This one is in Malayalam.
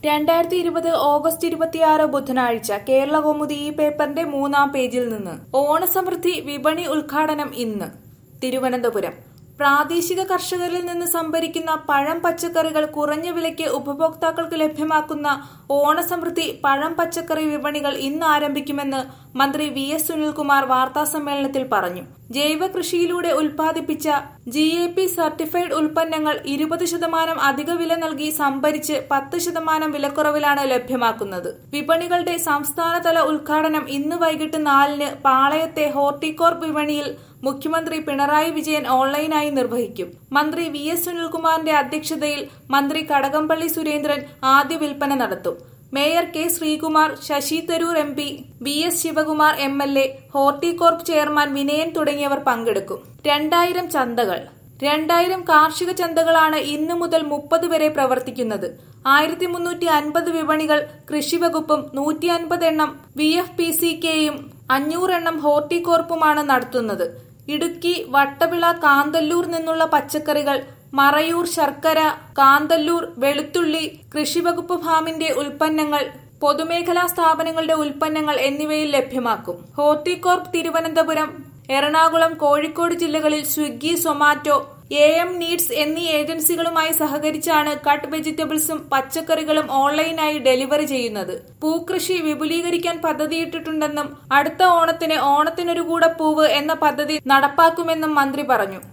രണ്ടായിരത്തി ഇരുപത് ഓഗസ്റ്റ് ഇരുപത്തിയാറ് ബുധനാഴ്ച കേരള കൗമുദി ഈ പേപ്പറിന്റെ മൂന്നാം പേജിൽ നിന്ന് ഓണസമൃദ്ധി വിപണി ഉദ്ഘാടനം ഇന്ന് തിരുവനന്തപുരം പ്രാദേശിക കർഷകരിൽ നിന്ന് സംഭരിക്കുന്ന പഴം പച്ചക്കറികൾ കുറഞ്ഞ വിലയ്ക്ക് ഉപഭോക്താക്കൾക്ക് ലഭ്യമാക്കുന്ന ഓണസമൃദ്ധി പഴം പച്ചക്കറി വിപണികൾ ഇന്ന് ആരംഭിക്കുമെന്ന് മന്ത്രി വി എസ് സുനിൽകുമാർ വാർത്താസമ്മേളനത്തിൽ പറഞ്ഞു ജൈവ കൃഷിയിലൂടെ ഉൽപ്പാദിപ്പിച്ച ജി എ പി സർട്ടിഫൈഡ് ഉൽപ്പന്നങ്ങൾ ഇരുപത് ശതമാനം അധിക വില നൽകി സംഭരിച്ച് പത്ത് ശതമാനം വിലക്കുറവിലാണ് ലഭ്യമാക്കുന്നത് വിപണികളുടെ സംസ്ഥാനതല ഉദ്ഘാടനം ഇന്ന് വൈകിട്ട് നാലിന് പാളയത്തെ ഹോർട്ടികോർപ്പ് വിപണിയിൽ മുഖ്യമന്ത്രി പിണറായി വിജയൻ ഓൺലൈനായി നിർവഹിക്കും മന്ത്രി വി എസ് സുനിൽകുമാറിന്റെ അധ്യക്ഷതയിൽ മന്ത്രി കടകംപള്ളി സുരേന്ദ്രൻ ആദ്യ വിൽപ്പന നടത്തും mayor K Sreekumar Shashi Tharoor M P V S Sivakumar M L A Horticorp chairman Vinayan തുടങ്ങിയവർ പങ്കെടുക്കും രണ്ടായിരം ചന്തകൾ രണ്ടായിരം കാർഷിക ചന്തകളാണ് ഇന്നു മുതൽ മുപ്പത് വരെ പ്രവർത്തിക്കുന്നത് ആയിരത്തി മുന്നൂറ്റി അൻപത് വിപണികൾ കൃഷിവകുപ്പും നൂറ്റി അൻപത് എണ്ണം വി എഫ് പി സി കെയും അഞ്ഞൂറെണ്ണം ഹോർട്ടികോർപ്പുമാണ് നടത്തുന്നത് ഇടുക്കി വട്ടവിള കാന്തല്ലൂർ നിന്നുള്ള പച്ചക്കറികൾ മറയൂർ ശർക്കര കാന്തല്ലൂർ വെളുത്തുള്ളി കൃഷിവകുപ്പ് ഫാമിന്റെ ഉൽപ്പന്നങ്ങൾ പൊതുമേഖലാ സ്ഥാപനങ്ങളുടെ ഉൽപ്പന്നങ്ങൾ എന്നിവയിൽ ലഭ്യമാക്കും ഹോർട്ടികോർപ്പ് തിരുവനന്തപുരം എറണാകുളം കോഴിക്കോട് ജില്ലകളിൽ Swiggy Zomato A M needs എന്നീ ഏജൻസികളുമായി സഹകരിച്ചാണ് കട്ട് വെജിറ്റബിൾസും പച്ചക്കറികളും ഓൺലൈനായി ഡെലിവറി ചെയ്യുന്നത് പൂക്കൃഷി വിപുലീകരിക്കാൻ പദ്ധതിയിട്ടിട്ടുണ്ടെന്നും അടുത്ത ഓണത്തിന് ഓണത്തിനൊരു കൂടെ പൂവ് എന്ന പദ്ധതി നടപ്പാക്കുമെന്നും മന്ത്രി പറഞ്ഞു